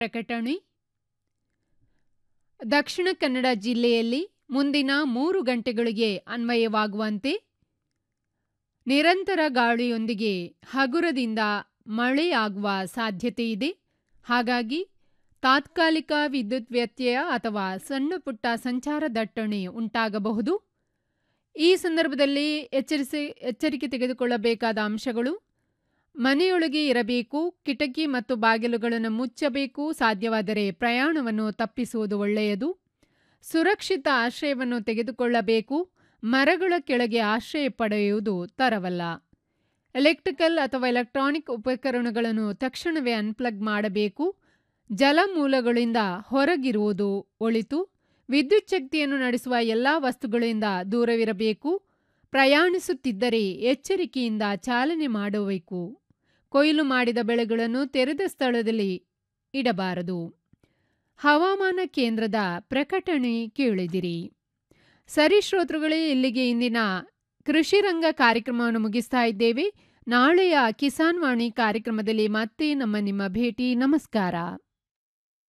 ಪ್ರಕಟಣೆ ದಕ್ಷಿಣ ಕನ್ನಡ ಜಿಲ್ಲೆಯಲ್ಲಿ ಮುಂದಿನ ಮೂರು ಗಂಟೆಗಳಿಗೆ ಅನ್ವಯವಾಗುವಂತೆ ನಿರಂತರ ಗಾಳಿಯೊಂದಿಗೆ ಹಗುರದಿಂದ ಮಳೆಯಾಗುವ ಸಾಧ್ಯತೆಯಿದೆ ಹಾಗಾಗಿ ತಾತ್ಕಾಲಿಕ ವಿದ್ಯುತ್ ವ್ಯತ್ಯಯ ಅಥವಾ ಸಣ್ಣಪುಟ್ಟ ಸಂಚಾರ ದಟ್ಟಣೆ ಉಂಟಾಗಬಹುದು ಈ ಸಂದರ್ಭದಲ್ಲಿ ಎಚ್ಚರಿಸಿ ಎಚ್ಚರಿಕೆ ತೆಗೆದುಕೊಳ್ಳಬೇಕಾದ ಅಂಶಗಳು ಮನೆಯೊಳಗೆ ಇರಬೇಕು ಕಿಟಕಿ ಮತ್ತು ಬಾಗಿಲುಗಳನ್ನು ಮುಚ್ಚಬೇಕು ಸಾಧ್ಯವಾದರೆ ಪ್ರಯಾಣವನ್ನು ತಪ್ಪಿಸುವುದು ಒಳ್ಳೆಯದು ಸುರಕ್ಷಿತ ಆಶ್ರಯವನ್ನು ತೆಗೆದುಕೊಳ್ಳಬೇಕು ಮರಗಳ ಕೆಳಗೆ ಆಶ್ರಯ ಪಡೆಯುವುದು ತರವಲ್ಲ ಎಲೆಕ್ಟ್ರಿಕಲ್ ಅಥವಾ ಎಲೆಕ್ಟ್ರಾನಿಕ್ ಉಪಕರಣಗಳನ್ನು ತಕ್ಷಣವೇ ಅನ್ಪ್ಲಗ್ ಮಾಡಬೇಕು ಜಲಮೂಲಗಳಿಂದ ಹೊರಗಿರುವುದು ಒಳಿತು ವಿದ್ಯುತ್ ಶಕ್ತಿಯನ್ನು ನಡೆಸುವ ಎಲ್ಲ ವಸ್ತುಗಳಿಂದ ದೂರವಿರಬೇಕು ಪ್ರಯಾಣಿಸುತ್ತಿದ್ದರೆ ಎಚ್ಚರಿಕೆಯಿಂದ ಚಾಲನೆ ಮಾಡಬೇಕು ಕೊಯ್ಲು ಮಾಡಿದ ಬೆಳೆಗಳನ್ನು ತೆರೆದ ಸ್ಥಳದಲ್ಲಿ ಇಡಬಾರದು ಹವಾಮಾನ ಕೇಂದ್ರದ ಪ್ರಕಟಣೆ ಕೇಳಿದಿರಿ ಸರಿ ಶ್ರೋತೃಗಳೇ ಇಲ್ಲಿಗೆ ಇಂದಿನ ಕೃಷಿ ರಂಗ ಕಾರ್ಯಕ್ರಮವನ್ನು ಮುಗಿಸ್ತಾ ಇದ್ದೇವೆ ನಾಳೆಯ ಕಿಸಾನ್ ವಾಣಿ ಕಾರ್ಯಕ್ರಮದಲ್ಲಿ ಮತ್ತೆ ನಮ್ಮ ನಿಮ್ಮ ಭೇಟಿ ನಮಸ್ಕಾರ